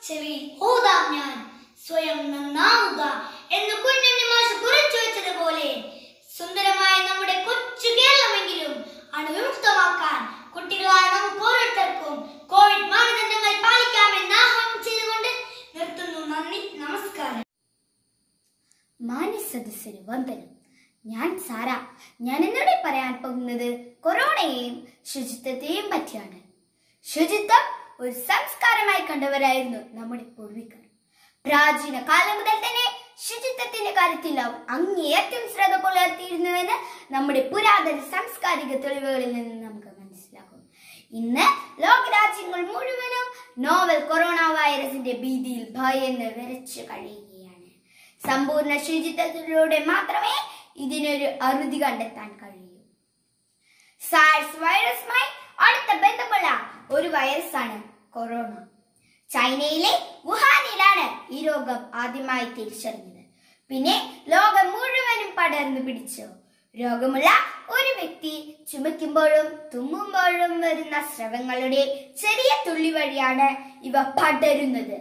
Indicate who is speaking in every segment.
Speaker 1: ചെവിയിൽ ഓതാം ഞാൻ സ്വയം നന്നാവുക എന്ന് കുഞ്ഞുണ്ണി മാഷ് കുറിച്ചു വെച്ചതുപോലെ സുന്ദരമായ നമ്മുടെ കൊച്ചു കേരളമെങ്കിലും അണുവിമുക്തമാക്കാൻ കുട്ടികളായ നമുക്ക് ഓരോരുത്തർക്കും കോവിഡ് മാനദണ്ഡങ്ങൾ പാലിക്കാമെന്ന് ആഹ്വാനം ചെയ്തുകൊണ്ട് നിർത്തുന്നു നന്ദി നമസ്കാരം
Speaker 2: മാന്യ സദസ്സിന് വന്ദനം ഞാൻ സാര ഞാൻ ഇന്നിവിടെ പറയാൻ പോകുന്നത് കൊറോണയെയും ശുചിത്വത്തെയും പറ്റിയാണ് ശുചിത്വം ഒരു സംസ്കാരമായി കണ്ടവരായിരുന്നു നമ്മുടെ പൂർവികർ പ്രാചീന കാലം മുതൽ തന്നെ ശുചിത്വത്തിന്റെ കാര്യത്തിൽ അവർ അങ്ങേയറ്റം ശ്രദ്ധ പുലർത്തിയിരുന്നുവെന്ന് നമ്മുടെ പുരാതന സാംസ്കാരിക തെളിവുകളിൽ നിന്ന് നമുക്ക് മനസ്സിലാകും ഇന്ന് ലോകരാജ്യങ്ങൾ മുഴുവനും നോവൽ കൊറോണ വൈറസിന്റെ ഭീതിയിൽ ഭയന്ന് വിരച്ചു കഴിയുകയാണ് സമ്പൂർണ്ണ ശുചിത്വത്തിലൂടെ മാത്രമേ ഇതിനൊരു അറുതി കണ്ടെത്താൻ കഴിയൂ സാർസ് വൈറസുമായി അടുത്ത ബന്ധമുള്ള ഒരു വൈറസാണ് കൊറോണ ചൈനയിലെ വുഹാനിലാണ് ഈ രോഗം ആദ്യമായി തിരിച്ചറിഞ്ഞത് പിന്നെ ലോകം മുഴുവനും പടർന്നു പിടിച്ചു രോഗമുള്ള ഒരു വ്യക്തി ചുമയ്ക്കുമ്പോഴും തുമ്മുമ്പോഴും വരുന്ന സ്രവങ്ങളുടെ ചെറിയ തുള്ളി വഴിയാണ് ഇവ പടരുന്നത്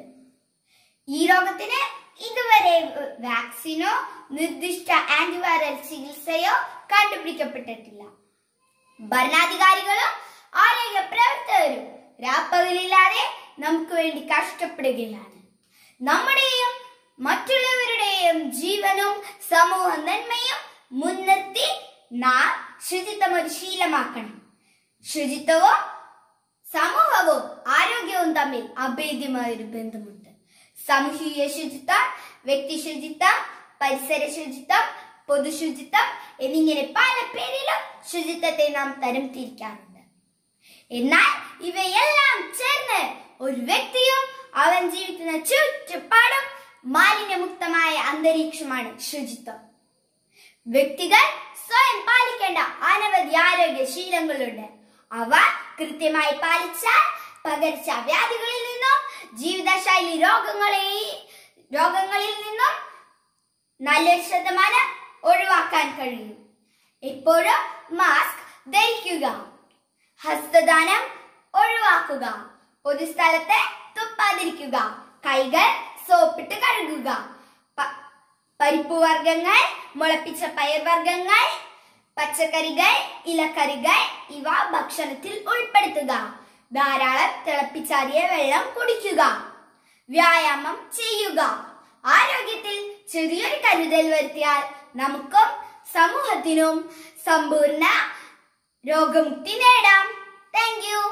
Speaker 2: ഈ രോഗത്തിന് ഇതുവരെ വാക്സിനോ നിർദ്ദിഷ്ട ആന്റിവൈറൽ ചികിത്സയോ കണ്ടുപിടിക്കപ്പെട്ടിട്ടില്ല ഭരണാധികാരികളും ആരോഗ്യ പ്രവർത്തകരും രാപ്പകലില്ലാതെ നമുക്ക് വേണ്ടി കഷ്ടപ്പെടുകയാണ് നമ്മുടെയും മറ്റുള്ളവരുടെയും ജീവനും സമൂഹ നന്മയും മുൻനിർത്തി നാം ശുചിത്വം ഒരു ശീലമാക്കണം ശുചിത്വവും സമൂഹവും ആരോഗ്യവും തമ്മിൽ അഭേദ്യമായ ഒരു ബന്ധമുണ്ട് സാമൂഹിക ശുചിത്വം വ്യക്തി ശുചിത്വം പരിസര ശുചിത്വം പൊതുശുചിത്വം എന്നിങ്ങനെ പല പേരിലും ശുചിത്വത്തെ നാം തരം തിരിക്കാറുണ്ട് എന്നാൽ ഇവയെല്ലാം ചേർന്ന് ഒരു വ്യക്തിയും അവൻ ജീവിക്കുന്ന ചുറ്റുപാടും മാലിന്യമുക്തമായ അന്തരീക്ഷമാണ് ശുചിത്വം വ്യക്തികൾ സ്വയം പാലിക്കേണ്ട അനവധി ആരോഗ്യ ശീലങ്ങളുണ്ട് അവ കൃത്യമായി പാലിച്ചാൽ പകർച്ചവ്യാധികളിൽ നിന്നും ജീവിതശൈലി രോഗങ്ങളെ രോഗങ്ങളിൽ നിന്നും നല്ലൊരു ശതമാനം ഒഴിവാക്കാൻ കഴിയും എപ്പോഴും മാസ്ക് ധരിക്കുക ഹസ്തദാനം ഒഴിവാക്കുക പൊതുസ്ഥലത്തെ തുപ്പാതിരിക്കുക കൈകൾ സോപ്പിട്ട് കഴുകുക പ- പരിപ്പ് വർഗ്ഗങ്ങൾ മുളപ്പിച്ച പയർവർഗ്ഗങ്ങൾ പച്ചക്കറികൾ ഇലക്കറികൾ ഇവ ഭക്ഷണത്തിൽ ഉൾപ്പെടുത്തുക ധാരാളം തിളപ്പിച്ചാറിയ വെള്ളം കുടിക്കുക വ്യായാമം ചെയ്യുക ആരോഗ്യത്തിൽ ചെറിയൊരു കരുതൽ വരുത്തിയാൽ നമുക്കും സമൂഹത്തിനും സമ്പൂർണ്ണ രോഗമുക്തി നേടാം താങ്ക് യു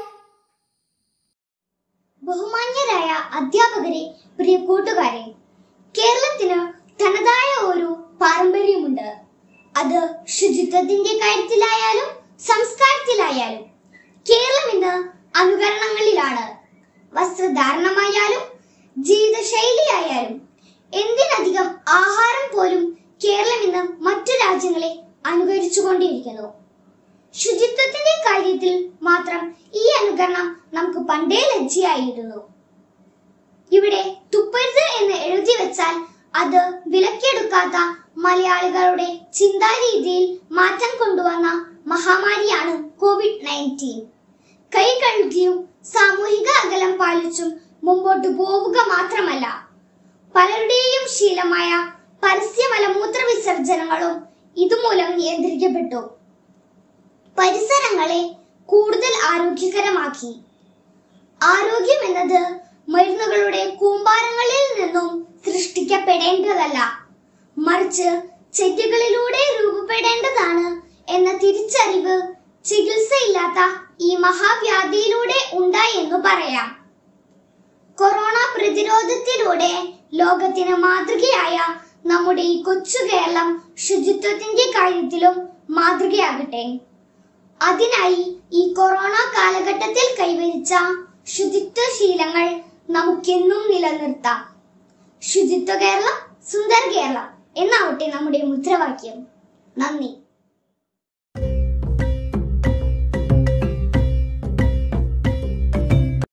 Speaker 3: ബഹുമാന്യരായ അധ്യാപകരെ പ്രിയ കൂട്ടുകാരെ കേരളത്തിന് തനതായ ഒരു പാരമ്പര്യമുണ്ട് അത് ശുചിത്വത്തിന്റെ കാര്യത്തിലായാലും സംസ്കാരത്തിലായാലും കേരളം ഇന്ന് അനുകരണങ്ങളിലാണ് വസ്ത്രധാരണമായാലും ജീവിതശൈലിയായാലും എന്തിനധികം ആഹാരം പോലും കേരളം ഇന്ന് മറ്റു രാജ്യങ്ങളെ അനുകരിച്ചുകൊണ്ടിരിക്കുന്നു ശുചിത്വത്തിന്റെ കാര്യത്തിൽ മാത്രം ഈ അനുകരണം നമുക്ക് പണ്ടേ ലജ്ജയായിരുന്നു ഇവിടെ തുപ്പരുത് എന്ന് എഴുതി വെച്ചാൽ അത് വിലക്കെടുക്കാത്ത മലയാളികളുടെ ചിന്താരീതിയിൽ മാറ്റം കൊണ്ടുവന്ന മഹാമാരിയാണ് കോവിഡ് നയൻറ്റീൻ കൈ കഴുകിയും സാമൂഹിക അകലം പാലിച്ചും മുമ്പോട്ട് പോവുക മാത്രമല്ല പലരുടെയും ശീലമായ പരസ്യ മലമൂത്ര വിസർജനങ്ങളും ഇതുമൂലം നിയന്ത്രിക്കപ്പെട്ടു പരിസരങ്ങളെ കൂടുതൽ ആരോഗ്യകരമാക്കി ആരോഗ്യം എന്നത് മരുന്നുകളുടെ കൂമ്പാരങ്ങളിൽ നിന്നും സൃഷ്ടിക്കപ്പെടേണ്ടതല്ല മറിച്ച് ചെടികളിലൂടെ രൂപപ്പെടേണ്ടതാണ് എന്ന തിരിച്ചറിവ് ചികിത്സയില്ലാത്ത ഈ മഹാവ്യാധിയിലൂടെ ഉണ്ടായി എന്ന് പറയാം കൊറോണ പ്രതിരോധത്തിലൂടെ ലോകത്തിന് മാതൃകയായ നമ്മുടെ ഈ കൊച്ചു കേരളം ശുചിത്വത്തിന്റെ കാര്യത്തിലും മാതൃകയാകട്ടെ അതിനായി ഈ കൊറോണ കാലഘട്ടത്തിൽ കൈവരിച്ച ശുചിത്വ ശീലങ്ങൾ നമുക്കെന്നും നിലനിർത്താം ശുചിത്വ കേരളം സുന്ദര കേരളം എന്നാവട്ടെ നമ്മുടെ മുദ്രാവാക്യം നന്ദി